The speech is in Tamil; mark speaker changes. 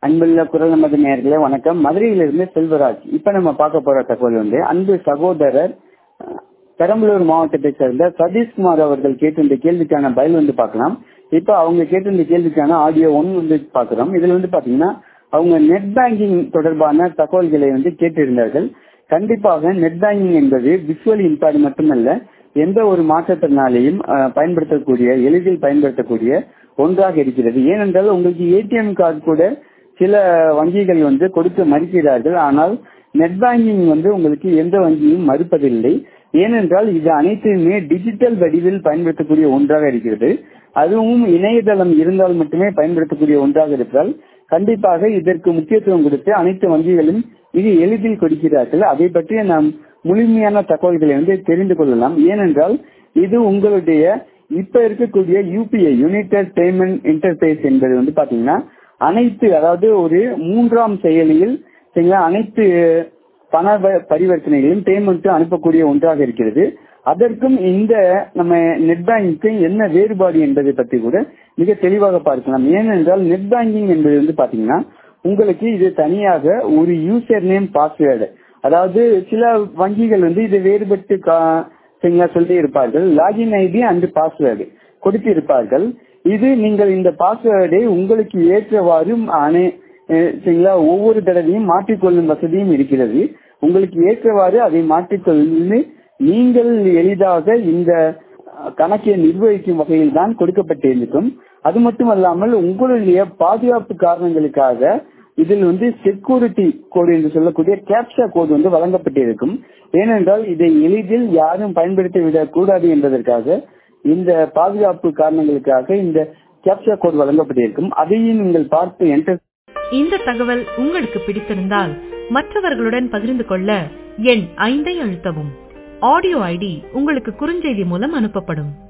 Speaker 1: அன்புள்ள குரல் நமது நேர்களே வணக்கம் மதுரையிலிருந்து செல்வராஜ் இப்ப நம்ம பார்க்க போற தகவல் வந்து அன்பு சகோதரர் அஹ், பெரம்பலூர் மாவட்டத்தை சேர்ந்த சதீஷ்குமார் அவர்கள் கேட்டிருந்த கேள்விக்கான பதில் வந்து பார்க்கலாம் இப்ப அவங்க கேட்டிருந்த கேள்விக்கான ஆடியோ ஒன் வந்து பார்க்கிறோம் இதுல வந்து பாத்தீங்கன்னா அவங்க நெட் பேங்கிங் தொடர்பான தகவல்களை வந்து கேட்டிருந்தார்கள் கண்டிப்பாக நெட் பேங்கிங் என்பது விஷுவல் இம்பாக்ட் மட்டுமல்ல எந்த ஒரு மாற்றத்தினாலேயும் அஹ், பயன்படுத்தக்கூடிய எளிதில் பயன்படுத்தக்கூடிய ஒன்றாக இருக்கிறது ஏனென்றால் உங்களுக்கு ஏடிஎம் கார்டு கூட சில வங்கிகள் வந்து கொடுக்க மறுக்கிறார்கள் ஆனால் நெட் பேங்கிங் வந்து உங்களுக்கு எந்த வங்கியும் மறுப்பதில்லை ஏனென்றால் இது அனைத்துமே டிஜிட்டல் வடிவில் பயன்படுத்தக்கூடிய ஒன்றாக இருக்கிறது அதுவும் இணையதளம் இருந்தால் மட்டுமே பயன்படுத்தக்கூடிய ஒன்றாக இருப்பதால் கண்டிப்பாக இதற்கு முக்கியத்துவம் கொடுத்து அனைத்து வங்கிகளும் இது எளிதில் கொடுக்கிறார்கள் அதை பற்றிய நாம் முழுமையான தகவல்களை வந்து தெரிந்து கொள்ளலாம் ஏனென்றால் இது உங்களுடைய இப்ப இருக்கக்கூடிய யூபிஐ யுனைடெட் பேமெண்ட் இன்டர்பேஸ் என்பது வந்து பாத்தீங்கன்னா அனைத்து அதாவது ஒரு மூன்றாம் செயலியில் சரிங்களா அனைத்து பண ப- பரிவர்த்தனைகளையும் பேமெண்ட் அனுப்பக்கூடிய ஒன்றாக இருக்கிறது அதற்கும் இந்த நம்ம நெட் பேங்கிங்க்கும் என்ன வேறுபாடு என்பதை பற்றி கூட மிக தெளிவாக பார்க்கலாம் ஏனென்றால் நெட் பேங்கிங் என்பது வந்து பாத்தீங்கன்னா உங்களுக்கு இது தனியாக ஒரு யூசர் நேம் பாஸ்வேர்டு அதாவது சில வங்கிகள் வந்து இது வேறுபட்டு கா- சரிங்களா சொல்லி இருப்பார்கள் லாகின் ஐடி அண்ட் பாஸ்வேர்டு கொடுத்து இருப்பார்கள் இது நீங்கள் இந்த பாஸ்வேர்டை உங்களுக்கு ஏற்றவாறு அனை அஹ் சரிங்களா ஒவ்வொரு தடவையும் மாற்றிக்கொள்ளும் வசதியும் இருக்கிறது உங்களுக்கு ஏற்றவாறு அதை மாற்றிக்கொள்ளு நீங்கள் எளிதாக இந்த அஹ், கணக்கை நிர்வகிக்கும் வகையில் தான் கொடுக்கப்பட்டிருக்கும் அது மட்டுமல்லாமல் உங்களுடைய பாதுகாப்பு காரணங்களுக்காக இதில் வந்து செக்யூரிட்டி கோடு என்று சொல்லக்கூடிய கேப்சா கோடு வந்து வழங்கப்பட்டிருக்கும் ஏனென்றால் இதை எளிதில் யாரும் பயன்படுத்தி விடக் கூடாது என்பதற்காக இந்த பாதுகாப்பு காரணங்களுக்காக இந்த கேப்சா கோடு வழங்கப்பட்டிருக்கும் அதையும் நீங்கள் பார்த்து என்டர்
Speaker 2: இந்த தகவல் உங்களுக்கு பிடித்திருந்தால் மற்றவர்களுடன் பகிர்ந்து கொள்ள எண் ஐந்தை அழுத்தவும் ஆடியோ ஐடி உங்களுக்கு குறுஞ்செய்தி மூலம் அனுப்பப்படும்